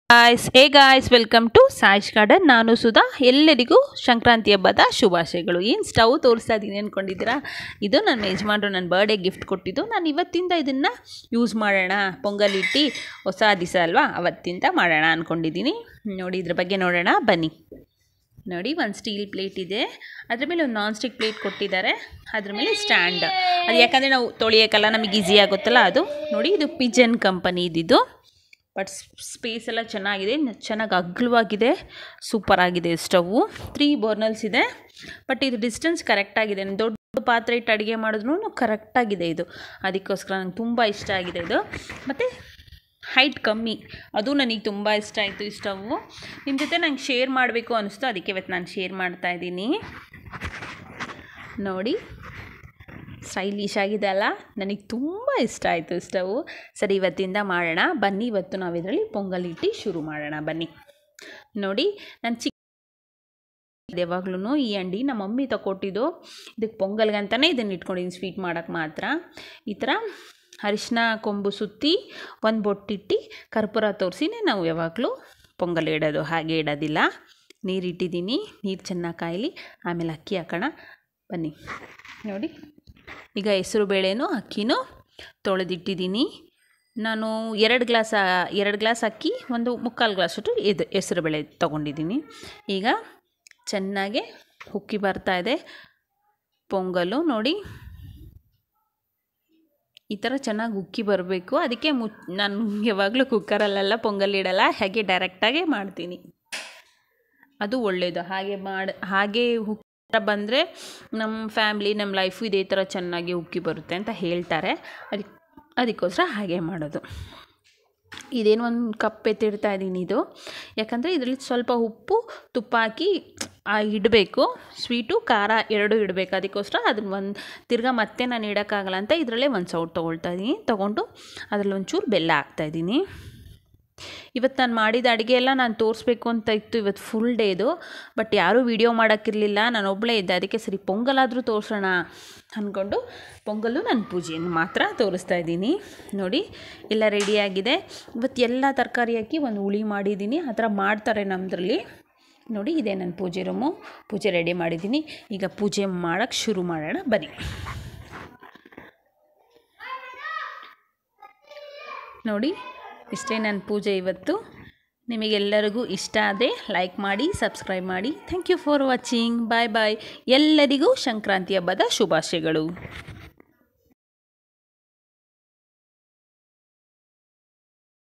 guys hey guys welcome to Saish garden ನಾನು ಸುಧಾ ಎಲ್ಲರಿಗೂ ಸಂಕ್ರಾಂತಿ ಹಬ್ಬದ ಶುಭಾಶಯಗಳು ಏನು ಸ್ಟವ್ ತೋರಿಸ್ತಾ ಇದ್ದೀನಿ ಅಂದ್ಕೊಂಡಿದ್ದೀರಾ ಇದು ನನ್ನ ಯಜಮಾನ್ರು ನನ್ನ ಬರ್ಡೇ ಗಿಫ್ಟ್ ಕೊಟ್ಟಿದ್ದು ನಾನು ಇವತ್ತಿಂದ ಇದನ್ನು ಯೂಸ್ ಮಾಡೋಣ ಪೊಂಗಲ್ ಇಟ್ಟು ಹೊಸ ದಿವಸ ಅಲ್ವಾ ಅವತ್ತಿಂದ ಮಾಡೋಣ ಅಂದ್ಕೊಂಡಿದ್ದೀನಿ ನೋಡಿ ಇದ್ರ ಬಗ್ಗೆ ನೋಡೋಣ ಬನ್ನಿ ನೋಡಿ ಒಂದು ಸ್ಟೀಲ್ ಪ್ಲೇಟ್ ಇದೆ ಅದ್ರ ಮೇಲೆ ಒಂದು ನಾನ್ ಸ್ಟಿಕ್ ಪ್ಲೇಟ್ ಕೊಟ್ಟಿದ್ದಾರೆ ಅದ್ರ ಮೇಲೆ ಸ್ಟ್ಯಾಂಡ್ ಅದು ಯಾಕಂದರೆ ನಾವು ತೊಳಿಯೋಕ್ಕಲ್ಲ ನಮಗೆ ಈಸಿ ಆಗುತ್ತಲ್ಲ ಅದು ನೋಡಿ ಇದು ಪಿಜನ್ ಕಂಪನಿ ಇದ್ದಿದ್ದು ಬಟ್ ಸ್ಪೇಸ್ ಎಲ್ಲ ಚೆನ್ನಾಗಿದೆ ಚೆನ್ನಾಗಿ ಅಗ್ಲವಾಗಿದೆ ಸೂಪರ್ ಆಗಿದೆ ಸ್ಟವ್ವು ತ್ರೀ ಬರ್ನಲ್ಸ್ ಇದೆ ಬಟ್ ಇದು ಡಿಸ್ಟೆನ್ಸ್ ಕರೆಕ್ಟಾಗಿದೆ ದೊಡ್ಡ ಪಾತ್ರೆ ಇಟ್ಟು ಅಡುಗೆ ಮಾಡಿದ್ರೂ ಕರೆಕ್ಟಾಗಿದೆ ಇದು ಅದಕ್ಕೋಸ್ಕರ ನಂಗೆ ತುಂಬ ಇಷ್ಟ ಆಗಿದೆ ಇದು ಮತ್ತು ಹೈಟ್ ಕಮ್ಮಿ ಅದು ನನಗೆ ತುಂಬ ಇಷ್ಟ ಆಯಿತು ಈ ಸ್ಟವ್ವು ನಿಮ್ಮ ಜೊತೆ ನಂಗೆ ಶೇರ್ ಮಾಡಬೇಕು ಅನಿಸ್ತು ಅದಕ್ಕೆ ಇವತ್ತು ನಾನು ಶೇರ್ ಮಾಡ್ತಾ ಇದ್ದೀನಿ ನೋಡಿ ಸ್ಟೈಲಿಶ್ ಆಗಿದೆ ಅಲ್ಲ ನನಗೆ ತುಂಬ ಇಷ್ಟ ಆಯಿತು ಸ್ಟವ್ ಸರಿ ಇವತ್ತಿಂದ ಮಾಡೋಣ ಬನ್ನಿ ಇವತ್ತು ನಾವು ಇದರಲ್ಲಿ ಪೊಂಗಲ್ ಇಟ್ಟು ಶುರು ಮಾಡೋಣ ಬನ್ನಿ ನೋಡಿ ನಾನು ಚಿಕ್ಕ ಯಾವಾಗ್ಲೂ ಈ ಅಂಡಿ ನಮ್ಮ ಮಮ್ಮಿ ತಗೊಟ್ಟಿದ್ದು ಇದಕ್ಕೆ ಪೊಂಗಲ್ಗಂತಲೇ ಇದನ್ನು ಇಟ್ಕೊಂಡಿದ್ದೀನಿ ಸ್ವೀಟ್ ಮಾಡೋಕ್ಕೆ ಮಾತ್ರ ಈ ಥರ ಅರಿಶಿನ ಕೊಂಬು ಸುತ್ತಿ ಒಂದು ಬೊಟ್ಟಿಟ್ಟು ಕರ್ಪೂರ ತೋರಿಸಿನೇ ನಾವು ಯಾವಾಗಲೂ ಪೊಂಗಲ್ ಇಡೋದು ಹಾಗೆ ಇಡೋದಿಲ್ಲ ನೀರು ಇಟ್ಟಿದ್ದೀನಿ ನೀರು ಚೆನ್ನಾಗಿ ಕಾಯಲಿ ಆಮೇಲೆ ಅಕ್ಕಿ ಹಾಕೋಣ ಬನ್ನಿ ನೋಡಿ ಈಗ ಹೆಸರು ಬೇಳೆನೂ ಅಕ್ಕಿನೂ ತೊಳೆದಿಟ್ಟಿದ್ದೀನಿ ನಾನು ಎರಡು ಗ್ಲಾಸ್ ಎರಡು ಗ್ಲಾಸ್ ಅಕ್ಕಿ ಒಂದು ಮುಕ್ಕಾಲು ಗ್ಲಾಸಷ್ಟು ಇದು ಹೆಸರು ಬೇಳೆ ತೊಗೊಂಡಿದ್ದೀನಿ ಈಗ ಚೆನ್ನಾಗೆ ಉಕ್ಕಿ ಬರ್ತಾ ಇದೆ ಪೊಂಗಲು ನೋಡಿ ಈ ಥರ ಚೆನ್ನಾಗಿ ಉಕ್ಕಿ ಬರಬೇಕು ಅದಕ್ಕೆ ಮು ನಾನು ಯಾವಾಗಲೂ ಕುಕ್ಕರಲ್ಲೆಲ್ಲ ಪೊಂಗಲ್ ಇಡಲ್ಲ ಹಾಗೆ ಡೈರೆಕ್ಟಾಗೆ ಮಾಡ್ತೀನಿ ಅದು ಒಳ್ಳೆಯದು ಹಾಗೆ ಮಾಡಿ ಹಾಗೆ ಉಕ್ಕಿ ಬಂದರೆ ನಮ್ಮ ಫ್ಯಾಮ್ಲಿ ನಮ್ಮ ಲೈಫು ಇದೇ ಥರ ಚೆನ್ನಾಗಿ ಉಕ್ಕಿ ಬರುತ್ತೆ ಅಂತ ಹೇಳ್ತಾರೆ ಅದಕ್ಕೆ ಅದಕ್ಕೋಸ್ಕರ ಹಾಗೆ ಮಾಡೋದು ಇದೇನು ಒಂದು ಕಪ್ ಎತ್ತಿಡ್ತಾ ಇದ್ದೀನಿ ಇದು ಯಾಕಂದರೆ ಇದರಲ್ಲಿ ಸ್ವಲ್ಪ ಉಪ್ಪು ತುಪ್ಪ ಹಾಕಿ ಇಡಬೇಕು ಸ್ವೀಟು ಖಾರ ಎರಡೂ ಇಡಬೇಕು ಅದಕ್ಕೋಸ್ಕರ ಅದನ್ನ ಒಂದು ತಿರ್ಗಾ ಮತ್ತೆ ನಾನು ಇಡೋಕ್ಕಾಗಲ್ಲ ಅಂತ ಇದರಲ್ಲೇ ಒಂದು ಸೌಟ್ ತೊಗೊಳ್ತಾ ಇದ್ದೀನಿ ತೊಗೊಂಡು ಅದರಲ್ಲಿ ಒಂಚೂರು ಬೆಲ್ಲ ಹಾಕ್ತಾಯಿದ್ದೀನಿ ಇವತ್ತು ನಾನು ಮಾಡಿದ ಅಡುಗೆ ಎಲ್ಲ ನಾನು ತೋರಿಸ್ಬೇಕು ಅಂತ ಇತ್ತು ಇವತ್ತು ಫುಲ್ ಡೇದು ಬಟ್ ಯಾರೂ ವೀಡಿಯೋ ಮಾಡೋಕ್ಕಿರಲಿಲ್ಲ ನಾನು ಒಬ್ಬಳೇ ಇದ್ದೆ ಅದಕ್ಕೆ ಸರಿ ಪೊಂಗಲಾದರೂ ತೋರಿಸೋಣ ಅಂದ್ಕೊಂಡು ಪೊಂಗಲು ನನ್ನ ಪೂಜೆಯನ್ನು ಮಾತ್ರ ತೋರಿಸ್ತಾ ಇದ್ದೀನಿ ನೋಡಿ ಎಲ್ಲ ರೆಡಿಯಾಗಿದೆ ಇವತ್ತು ಎಲ್ಲ ತರಕಾರಿ ಹಾಕಿ ಒಂದು ಹುಳಿ ಮಾಡಿದ್ದೀನಿ ಆ ಥರ ಮಾಡ್ತಾರೆ ನಮ್ಮದ್ರಲ್ಲಿ ನೋಡಿ ಇದೇ ನನ್ನ ಪೂಜೆ ರೂಮು ಪೂಜೆ ರೆಡಿ ಮಾಡಿದ್ದೀನಿ ಈಗ ಪೂಜೆ ಮಾಡೋಕ್ಕೆ ಶುರು ಮಾಡೋಣ ಬನ್ನಿ ನೋಡಿ ಇಷ್ಟೇ ನನ್ನ ಪೂಜೆ ಇವತ್ತು ನಿಮಗೆಲ್ಲರಿಗೂ ಇಷ್ಟ ಆದರೆ ಲೈಕ್ ಮಾಡಿ ಸಬ್ಸ್ಕ್ರೈಬ್ ಮಾಡಿ thank you for watching bye bye ಎಲ್ಲರಿಗೂ ಸಂಕ್ರಾಂತಿ ಹಬ್ಬದ ಶುಭಾಶಯಗಳು